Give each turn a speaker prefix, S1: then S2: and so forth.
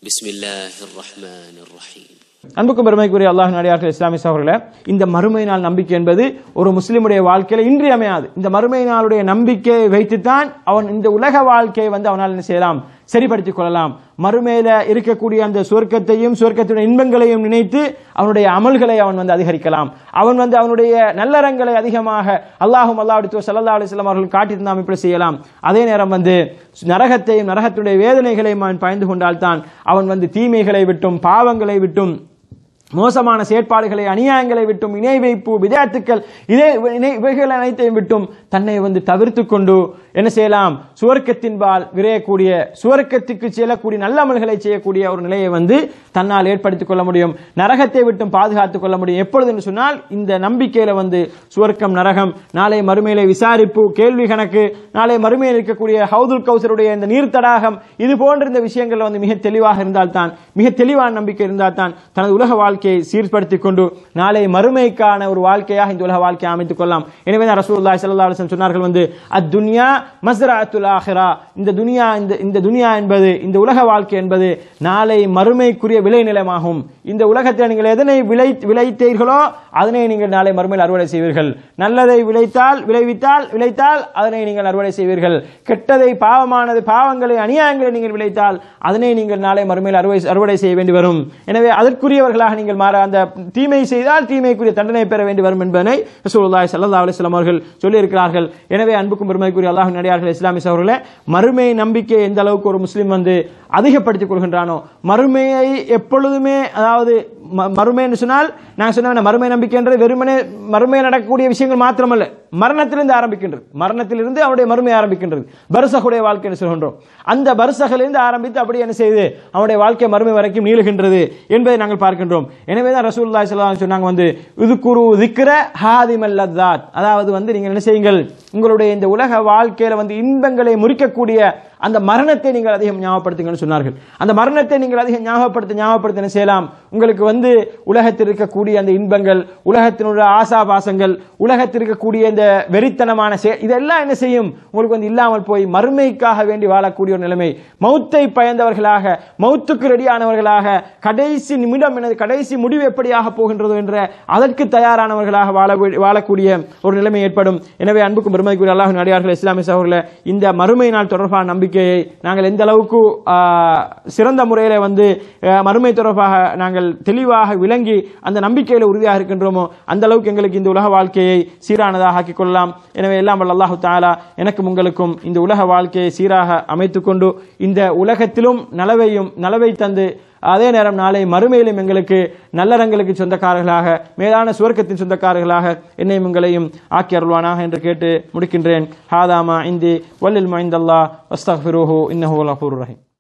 S1: بسم الله الرحمن الرحيم
S2: அன்புக்கும் பெருமைக்குரிய அல்லாஹ் நடிகார்கள் இஸ்லாமிய சகோதரர்களே இந்த மறுமை நாள் நம்பிக்கை என்பது ஒரு முஸ்லிமுடைய வாழ்க்கையில இன்றியமையாது இந்த மறுமை நாளுடைய நம்பிக்கையை வைத்துத்தான் அவன் இந்த உலக வாழ்க்கையை வந்து அவனால் என்ன செய்யலாம் சரிப்படுத்திக் கொள்ளலாம் மறுமையில இருக்கக்கூடிய அந்த சுவர்க்கத்தையும் சுவர்க்கத்துடைய இன்பங்களையும் நினைத்து அவனுடைய அமல்களை அவன் வந்து அதிகரிக்கலாம் அவன் வந்து அவனுடைய நல்லறங்களை அதிகமாக அல்லாஹும் அல்லாஹ் சல்லா அலிஸ்லாம் அவர்கள் காட்டியிருந்தாம் இப்படி செய்யலாம் அதே நேரம் வந்து நரகத்தையும் நரகத்துடைய வேதனைகளையும் அவன் பயந்து கொண்டால்தான் அவன் வந்து தீமைகளை விட்டும் பாவங்களை விட்டும் மோசமான செயற்பாடுகளை அநியாயங்களை விட்டும் இணை வைப்பு விதேத்துக்கள் இதே இணை- இவைகள் அனைத்தையும் விட்டும் தன்னை வந்து தவிர்த்து கொண்டு என்ன செய்யலாம் சுவர்க்கத்தின்பால் விரையக்கூடிய சுவர்க்கத்துக்கு செல்லக்கூடிய நல்ல அமல்களை செய்யக்கூடிய ஒரு நிலையை வந்து தன்னால் ஏற்படுத்திக் கொள்ள முடியும் நரகத்தை விட்டும் பாதுகாத்துக் கொள்ள முடியும் எப்பொழுது என்று சொன்னால் இந்த நம்பிக்கையில வந்து சுவர்க்கம் நரகம் நாளை மறுமையில விசாரிப்பு கேள்வி கணக்கு நாளை மறுமையில் இருக்கக்கூடிய ஹவுதுல் கௌசருடைய இந்த நீர் தடாகம் இது போன்ற இந்த விஷயங்கள் வந்து மிக தெளிவாக இருந்தால்தான் மிக தெளிவான நம்பிக்கை இருந்தால்தான் தனது உலக வாழ்க்கையை சீர்படுத்திக் கொண்டு நாளை மறுமைக்கான ஒரு வாழ்க்கையாக இந்த உலக வாழ்க்கையை அமைத்துக் கொள்ளலாம் எனவே தான் ரசூலுல்லாஹி ஸல்லல்லாஹு அலைஹி வஸல்லம் சொன்னார்கள் வந்து அத்துன்யா மஸ்ரஅத்துல் ஆஹிரா இந்த துனியா இந்த இந்த துனியா என்பது இந்த உலக வாழ்க்கை என்பது நாளை மறுமைக்குரிய விளைநிலமாகும் இந்த உலகத்தில் நீங்கள் எதனை விளை விளைத்தீர்களோ அதனை நீங்கள் நாளை மறுமையில் அறுவடை செய்வீர்கள் நல்லதை விளைத்தால் விளைவித்தால் விளைத்தால் அதனை நீங்கள் அறுவடை செய்வீர்கள் கெட்டதை பாவமானது பாவங்களை அநியாயங்களை நீங்கள் விளைத்தால் அதனை நீங்கள் நாளை மறுமையில் அறுவடை அறுவடை செய்ய வேண்டி வரும் எனவே அதற்குரியவர்களாக நீங்கள் மாற அந்த தீமை செய்தால் தீமைக்குரிய தண்டனை பெற வேண்டி வரும் என்பதனை ரசூலுல்லாஹி ஸல்லல்லாஹு அலைஹி வஸல்லம் அவர்கள் சொல்லியிருக்கிறார்கள் எனவே அன்புக்கும் பெருமைக்குரிய அல்லாஹ் நடிகார்கள் இஸ்லாமிய சகோதரர்களே மறுமை நம்பிக்கை எந்த அளவுக்கு ஒரு முஸ்லிம் வந்து அதிகப்படுத்திக் கொள்கின்றானோ மறுமையை எப்பொழுதுமே அதாவது ம- மறுமைன்னு சொன்னால் நான் சொன்ன மறுமை நம்பிக்கைன்றது வெறுமனே மறுமையில் நடக்கக்கூடிய விஷயங்கள் மாத்திரமல்ல மரணத்திலிருந்து ஆரம்பிக்கின்றது மரணத்திலிருந்து அவனுடைய மறுமை ஆரம்பிக்கின்றது பரிசகுடைய வாழ்க்கை என்று சொல்கின்றோம் அந்த பரிசகிலிருந்து ஆரம்பித்து அப்படி என்ன செய்து அவனுடைய வாழ்க்கை மறுமை வரைக்கும் நீளுகின்றது என்பதை நாங்கள் பார்க்கின்றோம் எனவே தான் ரசூலுல்லாஹி ஸல்லல்லாஹு அலைஹி வஸல்லம் சொன்னாங்க வந்து இது குரு திக்ர ஹாதிமல் லத்தாத் அதாவது வந்து நீங்கள் என்ன செய்யுங்கள் உங்களுடைய இந்த உலக வாழ்க்கையில வந்து இன்பங்களை முறிக்கக்கூடிய அந்த மரணத்தை நீங்கள் அதிகம் ஞாபகப்படுத்துங்கன்னு சொன்னார்கள் அந்த மரணத்தை நீங்கள் அதிகம் ஞாபகப்படுத்த ஞாபகப்படுத்த என்ன செய்யலாம் உங்களுக்கு வந்து உலகத்தில் இருக்கக்கூடிய அந்த இன்பங்கள் உலகத்தினுடைய ஆசாபாசங்கள் உலகத்தில் இருக்கக்கூடிய இந்த வெறித்தனமான செய- இதெல்லாம் என்ன செய்யும் உங்களுக்கு வந்து இல்லாமல் போய் மறுமைக்காக வேண்டி வாழக்கூடிய ஒரு நிலைமை மௌத்தை பயந்தவர்களாக மௌத்துக்கு ரெடியானவர்களாக கடைசி நிமிடம் எனது கடைசி முடிவு எப்படியாக போகின்றதோ என்ற அதற்கு தயாரானவர்களாக வாழ வாழக்கூடிய ஒரு நிலைமை ஏற்படும் எனவே அன்புக்கும் பெருமைக்குரிய அல்லாஹ் நடிகார்கள் இஸ்லாமிய சகோதரர்களே இந்த மறுமை நாள் தொடர்பான நம்பிக்கையை நாங்கள் எந்த அளவுக்கு ஆ, சிறந்த முறையில் வந்து ஆ, மறுமை தொடர்பாக நாங்கள் தெளிவாக விளங்கி அந்த நம்பிக்கையில் உறுதியாக இருக்கின்றோமோ அந்த அளவுக்கு எங்களுக்கு இந்த உலக வாழ்க்கையை சீரானதாக ஆக்கிக் கொள்ளலாம் எனவே எல்லாம் வல்ல அல்லாஹு தாலா எனக்கும் உங்களுக்கும் இந்த உலக வாழ்க்கையை சீராக அமைத்துக் கொண்டு இந்த உலகத்திலும் நலவையும் நலவை தந்து அதே நேரம் நாளை மறுமையிலும் எங்களுக்கு நல்லறங்களுக்கு சொந்தக்காரர்களாக மேலான சுவர்க்கத்தின் சொந்தக்காரர்களாக என்னையும் உங்களையும் ஆக்கி அருள்வானாக என்று கேட்டு முடிக்கின்றேன் ஹாதாமா இந்தி வல்லில் மைந்தல்லா வஸ்தஃபிருஹு இன்னஹு ரஹீம்